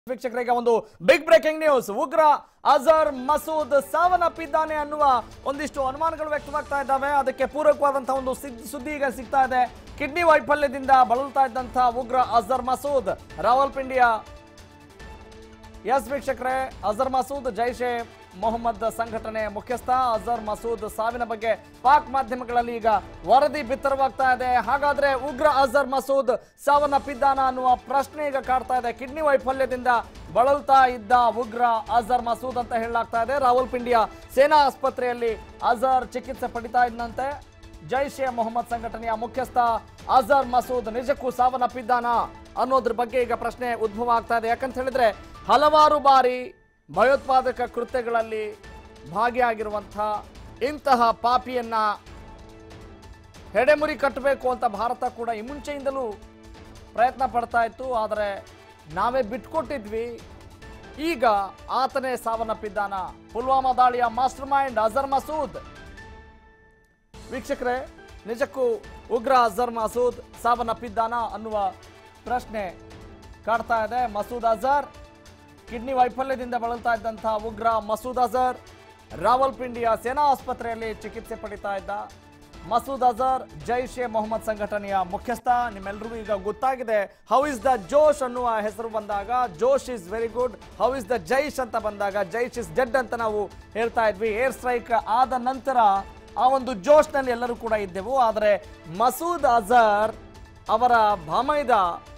ವೀಕ್ಷಕರಿಗೆ ಒಂದು big breaking news ಉಗ್ರ ಅಜರ್ ಮಸೂದ್ ಸಾವನ್ನಪ್ಪಿದ್ದಾನೆ ಅನ್ನುವ ಒಂದಿಷ್ಟು ಅನುಮಾನಗಳು ವ್ಯಕ್ತವಾಗ್ತಾ ಇದ್ದಾವೆ ಅದಕ್ಕೆ ಪೂರಕವಾದಂತಹ ಒಂದು ಸಿದ್- ಸುದ್ದಿ ಈಗ ಸಿಗ್ತಾ ಇದೆ ಕಿಡ್ನಿ ವೈಫಲ್ಯದಿಂದ ಬಳಲ್ತಾ ಇದ್ದಂತಹ ಉಗ್ರ ಅಜರ್ ಮಸೂದ್ ರಾವಲ್ಪಿಂಡಿಯ ಎಸ್ ವೀಕ್ಷಕರೇ ಅಜರ್ ಮಸೂದ್ ಜೈಷ್ ಎ ಮೊಹಮ್ಮದ್ ಸಂಘಟನೆ ಮುಖ್ಯಸ್ಥ ಅಜರ್ ಮಸೂದ್ ಸಾವಿನ ಬಗ್ಗೆ ಪಾಕ್ ಮಾಧ್ಯಮಗಳಲ್ಲಿ ಈಗ ವರದಿ ಬಿತ್ತರವಾಗ್ತಾ ಇದೆ ಹಾಗಾದ್ರೆ ಉಗ್ರ ಅಜರ್ ಮಸೂದ್ ಸಾವನ್ನಪ್ಪಿದ್ದಾನ ಅನ್ನುವ ಪ್ರಶ್ನೆ ಈಗ ಕಾಡ್ತಾ ಇದೆ ಕಿಡ್ನಿ ವೈಫಲ್ಯದಿಂದ ಬಳಲ್ತಾ ಇದ್ದ ಉಗ್ರ ಅಜರ್ ಮಸೂದ್ ಅಂತ ಹೇಳಲಾಗ್ತಾ ಇದೆ ರಾವಲ್ಪಿಂಡಿಯ ಸೇನಾ ಆಸ್ಪತ್ರೆಯಲ್ಲಿ ಅಜರ್ ಚಿಕಿತ್ಸೆ ಪಡಿತಾ ಇದ್ದಂತೆ ಜೈಷ್ ಎ ಮೊಹಮ್ಮದ್ ಸಂಘಟನೆಯ ಮುಖ್ಯಸ್ಥ ಅಜರ್ ಮಸೂದ್ ನಿಜಕ್ಕೂ ಸಾವನ್ನಪ್ಪಿದ್ದಾನ ಅನ್ನೋದ್ರ ಬಗ್ಗೆ ಈಗ ಪ್ರಶ್ನೆ ಉದ್ಭವ ಆಗ್ತಾ ಇದೆ ಯಾಕಂತ ಹೇಳಿದ್ರೆ ಹಲವಾರು ಬಾರಿ ಭಯೋತ್ಪಾದಕ ಕೃತ್ಯಗಳಲ್ಲಿ ಭಾಗಿಯಾಗಿರುವಂಥ ಇಂತಹ ಪಾಪಿಯನ್ನ ಹೆಡೆಮುರಿ ಕಟ್ಟಬೇಕು ಅಂತ ಭಾರತ ಕೂಡ ಈ ಮುಂಚೆಯಿಂದಲೂ ಪ್ರಯತ್ನ ಪಡ್ತಾ ಇತ್ತು ಆದರೆ ನಾವೇ ಬಿಟ್ಕೊಟ್ಟಿದ್ವಿ ಈಗ ಆತನೇ ಸಾವನ್ನಪ್ಪಿದ್ದಾನ ಪುಲ್ವಾಮಾ ದಾಳಿಯ ಮಾಸ್ಟರ್ ಮೈಂಡ್ ಅಜರ್ ಮಸೂದ್ ವೀಕ್ಷಕರೇ ನಿಜಕ್ಕೂ ಉಗ್ರ ಅಜರ್ ಮಸೂದ್ ಸಾವನ್ನಪ್ಪಿದ್ದಾನ ಅನ್ನುವ ಪ್ರಶ್ನೆ ಕಾಡ್ತಾ ಇದೆ ಮಸೂದ್ ಅಜರ್ ಕಿಡ್ನಿ ವೈಫಲ್ಯದಿಂದ ಬಳಲ್ತಾ ಇದ್ದಂತಹ ಉಗ್ರ ಮಸೂದ್ ಅಜರ್ ರಾವಲ್ಪಿಂಡಿಯ ಸೇನಾ ಆಸ್ಪತ್ರೆಯಲ್ಲಿ ಚಿಕಿತ್ಸೆ ಪಡಿತಾ ಇದ್ದ ಮಸೂದ್ ಅಜರ್ ಜೈಷ್ ಎ ಮೊಹಮ್ಮದ್ ಸಂಘಟನೆಯ ಮುಖ್ಯಸ್ಥ ನಿಮ್ಮೆಲ್ಲರಿಗೂ ಈಗ ಗೊತ್ತಾಗಿದೆ ಹೌ ಇಸ್ ದ ಜೋಶ್ ಅನ್ನುವ ಹೆಸರು ಬಂದಾಗ josh is very good how is the Jaish ಅಂತ ಬಂದಾಗ ಜೈಶ್ ಇಸ್ ಡೆಡ್ ಅಂತ ನಾವು ಹೇಳ್ತಾ ಇದ್ವಿ ಏರ್ ಸ್ಟ್ರೈಕ್ ಆದ ನಂತರ ಆ ಒಂದು ಜೋಶ್ನಲ್ಲಿ ಎಲ್ಲರೂ ಕೂಡ ಇದ್ದೆವು ಆದರೆ ಮಸೂದ್ ಅಜರ್ ಅವರ ಭಾಮೈದ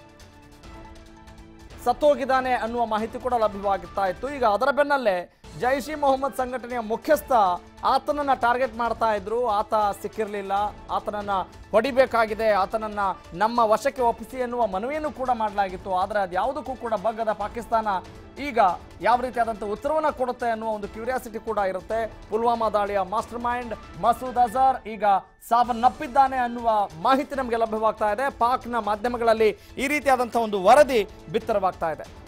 ಸತ್ತೋಗಿದ್ದಾನೆ ಅನ್ನುವ ಮಾಹಿತಿ ಕೂಡ ಲಭ್ಯವಾಗುತ್ತಾ ಇತ್ತು ಈಗ ಅದರ ಬೆನ್ನಲ್ಲೇ ಜೈಷ್ ಇ ಮೊಹಮ್ಮದ್ ಸಂಘಟನೆಯ ಮುಖ್ಯಸ್ಥ ಆತನನ್ನ ಟಾರ್ಗೆಟ್ ಮಾಡ್ತಾ ಇದ್ರು ಆತ ಸಿಕ್ಕಿರಲಿಲ್ಲ ಆತನನ್ನ ಹೊಡಿಬೇಕಾಗಿದೆ ಆತನನ್ನ ನಮ್ಮ ವಶಕ್ಕೆ ಒಪ್ಪಿಸಿ ಎನ್ನುವ ಮನವಿಯನ್ನು ಕೂಡ ಮಾಡಲಾಗಿತ್ತು ಆದರೆ ಅದ್ಯಾವುದಕ್ಕೂ ಕೂಡ ಬಗ್ಗದ ಪಾಕಿಸ್ತಾನ ಈಗ ಯಾವ ರೀತಿಯಾದಂಥ ಉತ್ತರವನ್ನ ಕೊಡುತ್ತೆ ಅನ್ನುವ ಒಂದು ಕ್ಯೂರಿಯಾಸಿಟಿ ಕೂಡ ಇರುತ್ತೆ ಪುಲ್ವಾಮಾ ದಾಳಿಯ ಮಾಸ್ಟರ್ ಮೈಂಡ್ ಮಸೂದ್ ಅಜರ್ ಈಗ ಸಾವನ್ನಪ್ಪಿದ್ದಾನೆ ಅನ್ನುವ ಮಾಹಿತಿ ನಮಗೆ ಲಭ್ಯವಾಗ್ತಾ ಇದೆ ಪಾಕ್ನ ಮಾಧ್ಯಮಗಳಲ್ಲಿ ಈ ರೀತಿಯಾದಂಥ ಒಂದು ವರದಿ ಬಿತ್ತರವಾಗ್ತಾ ಇದೆ